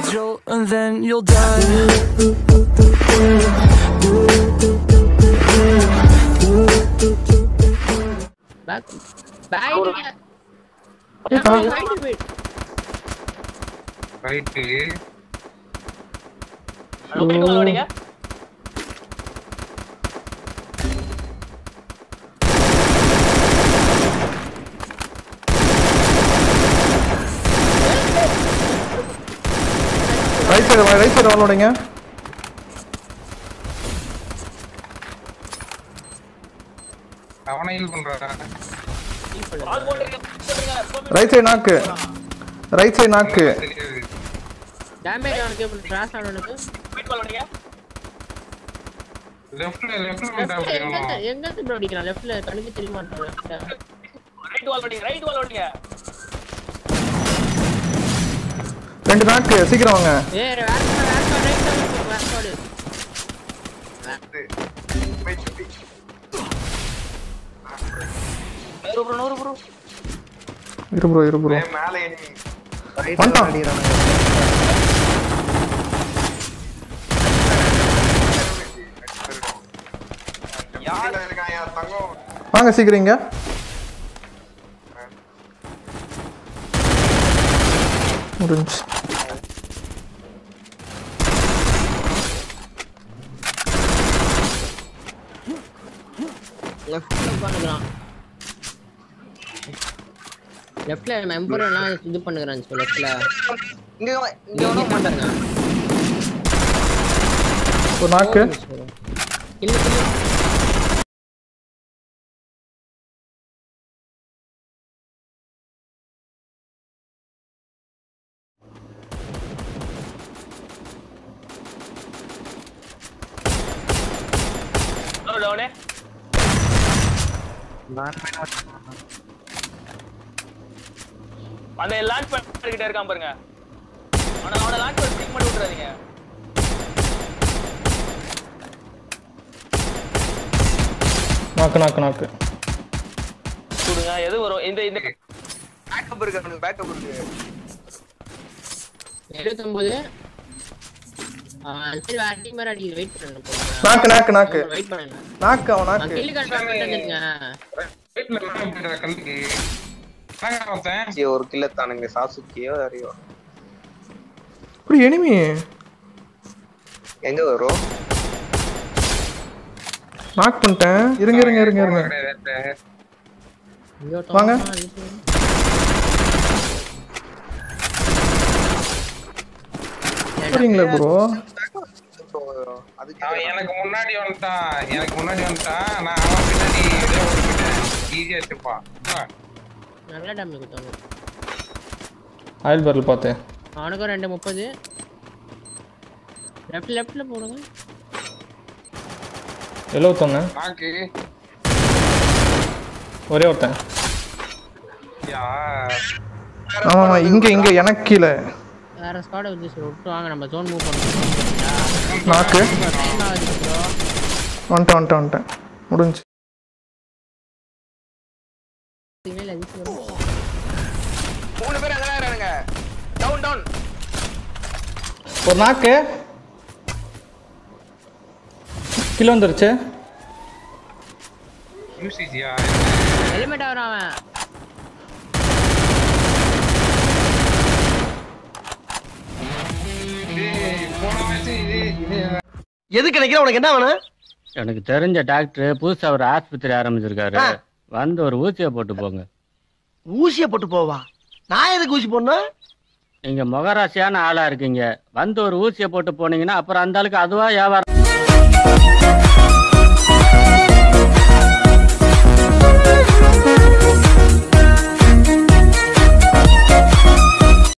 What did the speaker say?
jolt and then you'll die. Back back right right side right side வாழோடிங்க அவனை heal பண்றான் right side நாக்கு right side நாக்கு தெரியாது டேமேஜ் அவனுக்கு கிராஸ் ஆனவனுக்கு லெஃப்ட்ல லெஃப்ட்ல லெஃப்ட்ல பண்ணிட்டான் எங்க தெரியுமா எங்க இருந்து அடிக்கிறான் லெஃப்ட்ல கண்ணுக்கு தெரிய மாட்டேன் லெஃப்ட்ல ரெண்டு நாக்கு சீக்கிரம் வாங்க ஏ வேற வேற ரைட் சைடு வேற சைடு இரு ப்ரோ இரு ப்ரோ மேல enemy. Right வந்துட்டான். side அடிக்கிறானுங்க. யார் இருக்கான் யா தங்கம் வாங்க சீக்கிரம் இங்க முடிஞ்சு லெஃப்ட்ல உட்காந்துக்கிறான் லெஃப்ட்ல மெம்பர் எல்லாம் இது பண்ணுகிறான் லெஃப்ட்ல இங்க வா, இங்க வேணா பண்ணுங்க ஒரு நாக்கு இல்ல இல்ல அந்த லான்ச் பண்ணிக்கிட்டே இருக்கான் பாருங்க அவன அவன லான்ச் பண்ணி பிக் பண்ணி விட்டுறாதீங்க நாக்கு நாக்கு நாக்கு கொடுங்க எது வரும் இந்த இந்த பேக்கப் இருக்கு அவனுக்கு பேக்கப் இருக்கு எழுபத்தொன்பது சரி வேற டீம் வேற அடி வெயிட் பண்ணுங்க நாக்கு நாக்கு நாக்கு வெயிட் பண்ணுங்க நாக்கு அவன் நான் நாக்கு கில்லு கன்ஃபார்ம் பண்ணிட்டு ரைட்ல மேல போயிடுறா கல்லுக்கு நாங்க ஒருத்தன் சரி, ஒரு கில்ல தானுங்க சாசுக்கியோ யாரையோ இப்படி எனிமி எங்க வரும் நாக் பண்ணிட்டேன் இருங்க இருங்க இருங்க இருங்க கிடையாது வாங்க. சரிங்களா ப்ரோ அதுக்கு அவன் எனக்கு முன்னாடி வந்துட்டான் எனக்கு முன்னாடி வந்துட்டான் நான் அவன் பின்னாடி இதே ஓடிக்கிட்டேன் ஈஸியா வச்சிருப்பான் நல்ல டேமேஜ் கொடுத்தாங்க ஆயில் பேரல் பார்த்தேன் அவனுக்கும் ரெண்டு முப்பது லெஃப்ட் லெஃப்ட்ல போடுங்க எழுவத்தொன்னு நாக்கு ஒரே ஒருத்தன் யா ஆமா ஆமா இங்க இங்க எனக்கு கீழே வேற ஸ்குவாட் வந்து சரி விட்டு வாங்க நம்ம ஜோன் மூவ் பண்ணுவோம் நாக்கு டைம் ஆகுது ப்ரோ வந்துட்டேன் வந்துட்டேன் வந்துட்டேன் முடிஞ்சு சிக்னல் அதிகம் வரும் மூணு பேர் அங்கதான் இருக்கானுங்க டவுன் டவுன் ஒரு நாக்கு கிலோ வந்துருச்சு யூசிஜியா ஹெல்மெட் ஆகிறான் அவன் போன மேட்ச் இது இது எதுக்கு நினைக்கிற உனக்கு என்ன வேணும் எனக்கு தெரிஞ்ச டாக்டர் புதுசா ஒரு ஆஸ்பத்திரி ஆரம்பிச்சிருக்காரு ஆ. வந்து ஒரு ஊசியை போட்டு போங்க ஊசிய போட்டு போவா நான் எதுக்கு ஊசி போடணும் நீங்க முகராசியான ஆளா இருக்கீங்க வந்து ஒரு ஊசியை போட்டு போனீங்கன்னா அப்புறம் அந்த ஆளுக்கு அதுவா வியாபாரம்